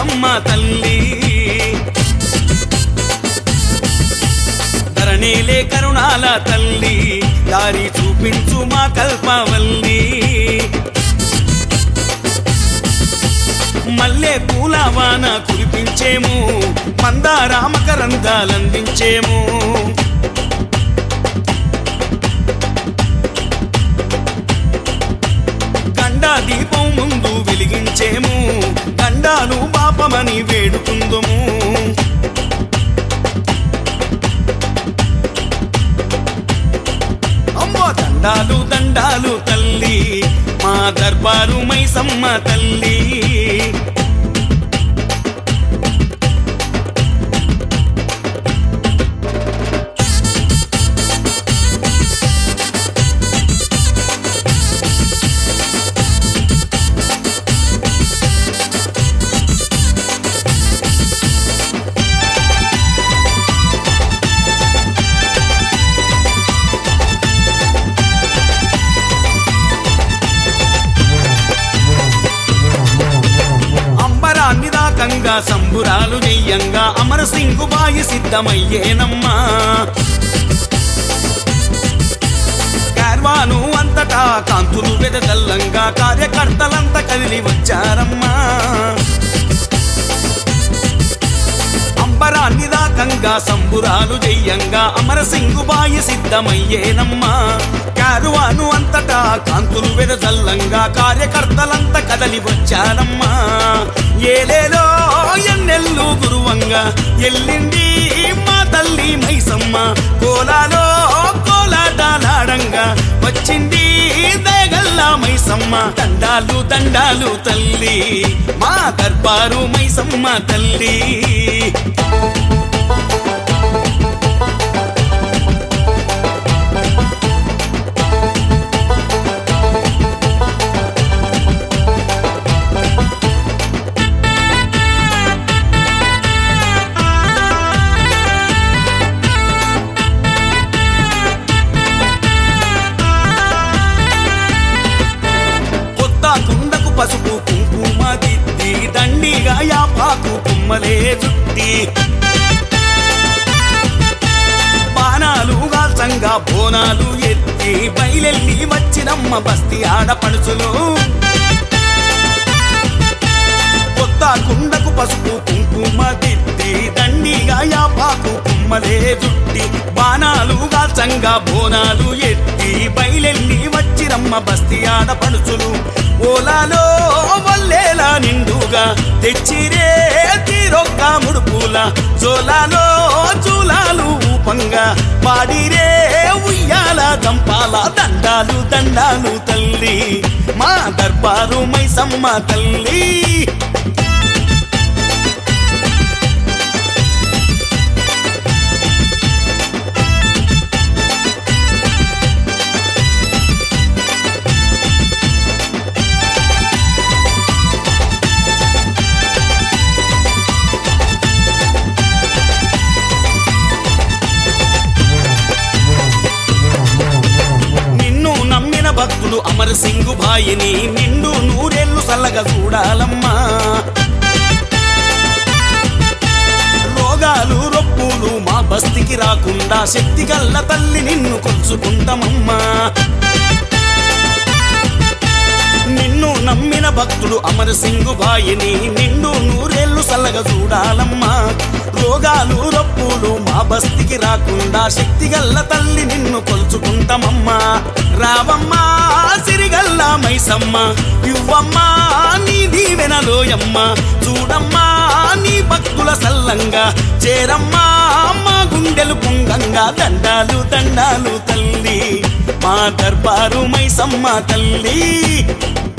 మైసమ్మ తల్లి ధరణిలే కరుణాల తల్లి దారి చూపించు మా కల్పవల్లి మల్లె పూల వాన కురిపించేము మందారామకరందాలందించేము గండా దీపం ముందు వెలిగించేము గండాను పాపమని వేడుకుందుము అమ్మో దండాలు దండాలు తల్లి మా దర్బారు మైసమ్మ తల్లి అంబరాన్ని దాకంగా సంబురాలు నెయ్యంగా అమర సింగు బాయి సిద్ధమయ్యేనమ్మా కార్వాను అంతటా కాంతులు వెదజల్లంగా కార్యకర్తలంతా కదిలి వచ్చారమ్మా అంబరాన్ని దాకంగా సంబురాలు జయ్యంగా అమర సింగు బాయి సిద్ధమయ్యేనమ్మా కారువాను అంతటా కాంతులు వెదజల్లంగా కార్యకర్తలంతా కదలి వచ్చారమ్మా ఏలేలో ఎన్నెల్లు గురువంగా ఎల్లింది మా తల్లి మైసమ్మ కోలాలో కోలాటాలాడంగా వచ్చింది దయగల్లా మైసమ్మ దండాలు దండాలు తల్లి మా దర్బారు మైసమ్మ తల్లి కొత్త కుండకు పసుపు కుంకుమ దిద్ది దండిగా యాపాకు కుమ్మలే చుట్టి బాణాలు గాల్చంగా బోనాలు ఎత్తి బయలెల్లి వచ్చినమ్మ బస్తి ఆడపడుచులు కొత్త కుండకు పసుపు కుంకుమ దిద్ది దండిగా యాపాకు కుమ్మలే జుట్టి బాణాలు గాల్చంగా బోనాలు ఎత్తి బయలెల్లి వచ్చిరమ్మ బస్తి ఆడపడుచులు ఓలాలో వల్లేలా నిండుగా తెచ్చిరే తీరొక్క ముడుపుల జోలాలో చూలాలు ఊపంగా పాడిరే ఉయ్యాల దంపాల దండాలు దండాలు తల్లి మా దర్బారు మైసమ్మ తల్లి నిన్ను నమ్మిన భక్తులు అమర్ సింగు భాయిని నిండు నూరేళ్లు సల్లగా చూడాలమ్మా రోగాలు రొప్పులు మా బస్తికి రాకుండా శక్తి గల్ల తల్లి నిన్ను కొలుచుకుంటామమ్మా నిన్ను నమ్మిన భక్తులు అమర్ సింగు భాయిని నిండు నూరేళ్లు సల్లగా చూడాలమ్మా రోగాలు రొప్పులు మా బస్తికి రాకుండా శక్తి గల్ల తల్లి నిన్ను కొలుచుకుంటామమ్మా రావమ్మా సిరిగల్ల మైసమ్మ ఇవ్వమ్మా నీ దీవెనలోయమ్మ చూడమ్మా నీ భక్తుల సల్లంగా చేరమ్మా మా గుండెలు పుంగంగా దండాలు దండాలు తల్లి మా దర్బారు మైసమ్మ తల్లి